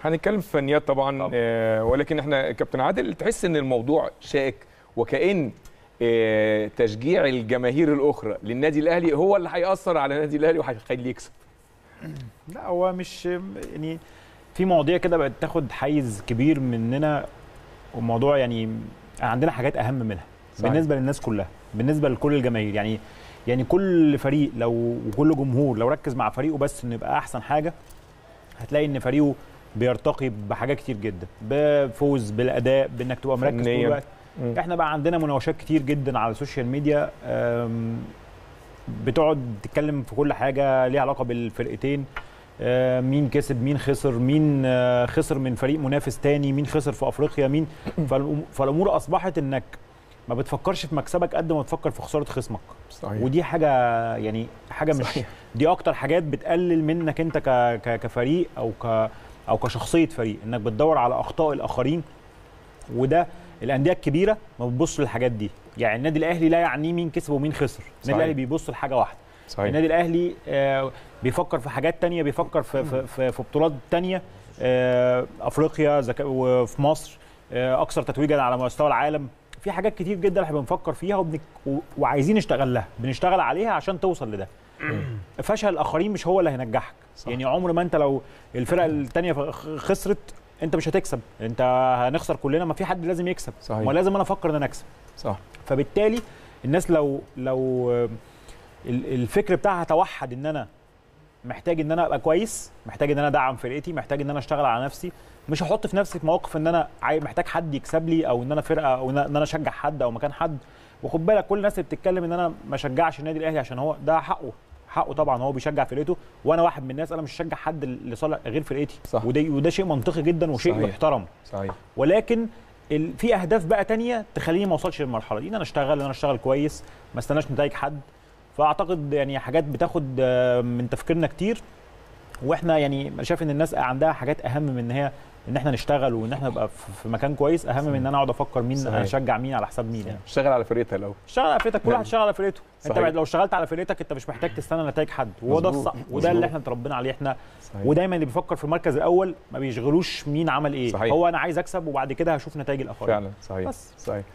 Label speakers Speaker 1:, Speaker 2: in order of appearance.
Speaker 1: هنتكلم في فنيات طبعا,
Speaker 2: طبعاً.
Speaker 1: آه ولكن احنا كابتن عادل تحس ان الموضوع شائك وكأن آه تشجيع الجماهير الاخرى للنادي الاهلي هو اللي هيأثر على النادي الاهلي وهيخليه يكسب
Speaker 3: لا هو مش يعني في مواضيع كده بقت تاخد حيز كبير مننا والموضوع يعني عندنا حاجات اهم منها
Speaker 1: صحيح.
Speaker 3: بالنسبه للناس كلها بالنسبه لكل الجماهير يعني يعني كل فريق لو وكل جمهور لو ركز مع فريقه بس انه يبقى احسن حاجه هتلاقي ان فريقه بيرتقي بحاجات كتير جدا بفوز بالاداء بانك تبقى مركز طول
Speaker 1: فنياً.
Speaker 3: الوقت
Speaker 1: مم.
Speaker 3: احنا بقى عندنا مناوشات كتير جدا على السوشيال ميديا أم، بتقعد تتكلم في كل حاجه ليها علاقه بالفرقتين آه، مين كسب مين خسر مين آه، خسر من فريق منافس تاني مين خسر في افريقيا مين فالأم- فالامور اصبحت انك ما بتفكرش في مكسبك قد ما تفكر في خساره خصمك
Speaker 1: صحيح
Speaker 3: ودي حاجه يعني حاجه مش
Speaker 1: صحيح.
Speaker 3: دي اكتر حاجات بتقلل منك انت ك ك كفريق او ك او كشخصيه فريق انك بتدور على اخطاء الاخرين وده الانديه الكبيره ما بتبص للحاجات دي يعني النادي الاهلي لا يعنيه مين كسب ومين خسر
Speaker 1: صحيح.
Speaker 3: النادي الاهلي بيبص لحاجه واحده
Speaker 1: صحيح
Speaker 3: النادي الاهلي آه، بيفكر في حاجات تانية بيفكر في في في, في بطولات تانية آه، افريقيا زك- وفي مصر آه، اكثر تتويجا على مستوى العالم في حاجات كتير جدا احنا بنفكر فيها وبنك و- وعايزين نشتغل لها بنشتغل عليها عشان توصل لده فشل الاخرين مش هو اللي هينجحك
Speaker 1: صح.
Speaker 3: يعني عمر ما انت لو الفرق التانية ف- خسرت انت مش هتكسب انت هنخسر كلنا ما في حد لازم يكسب
Speaker 1: صحيح.
Speaker 3: ولازم انا افكر ان انا اكسب
Speaker 1: صح
Speaker 3: فبالتالي الناس لو لو آه، ال- الفكر بتاعها توحد ان انا محتاج ان انا ابقى كويس محتاج ان انا ادعم فرقتي محتاج ان انا اشتغل على نفسي مش هحط في نفسي في مواقف ان انا عاي- محتاج حد يكسب لي او ان انا فرقه او ان انا اشجع حد او مكان حد وخد بالك كل الناس اللي بتتكلم ان انا ما اشجعش النادي الاهلي عشان هو ده حقه حقه طبعا هو بيشجع فرقته وانا واحد من الناس انا مش هشجع حد لصالح غير فرقتي
Speaker 1: صح.
Speaker 3: وده وده شيء منطقي جدا وشيء
Speaker 1: صحيح.
Speaker 3: محترم
Speaker 1: صحيح
Speaker 3: ولكن ال... في اهداف بقى تانية تخليني ما اوصلش للمرحله دي ان انا اشتغل ان انا اشتغل كويس ما استناش نتائج حد فاعتقد يعني حاجات بتاخد آه، من تفكيرنا كتير واحنا يعني أنا شايف ان الناس عندها حاجات اهم من ان هي ان احنا نشتغل وان احنا نبقى في في مكان كويس اهم من ان انا اقعد افكر مين
Speaker 1: صحيح.
Speaker 3: اشجع مين على حساب مين يعني
Speaker 1: اشتغل على فرقتها الاول
Speaker 3: اشتغل على فرقتك كل واحد اشتغل على فرقته انت
Speaker 1: صحيح.
Speaker 3: بعد لو اشتغلت على فرقتك انت مش محتاج تستنى نتائج حد وهو ده
Speaker 1: مظبوط.
Speaker 3: الصح وده اللي
Speaker 1: مظبوط.
Speaker 3: احنا اتربينا عليه احنا
Speaker 1: صحيح.
Speaker 3: ودايما اللي بيفكر في المركز الاول ما بيشغلوش مين عمل ايه
Speaker 1: صحيح.
Speaker 3: هو انا عايز اكسب وبعد كده هشوف نتائج الاخرين
Speaker 1: فعلا صحيح
Speaker 3: بس.
Speaker 1: صحيح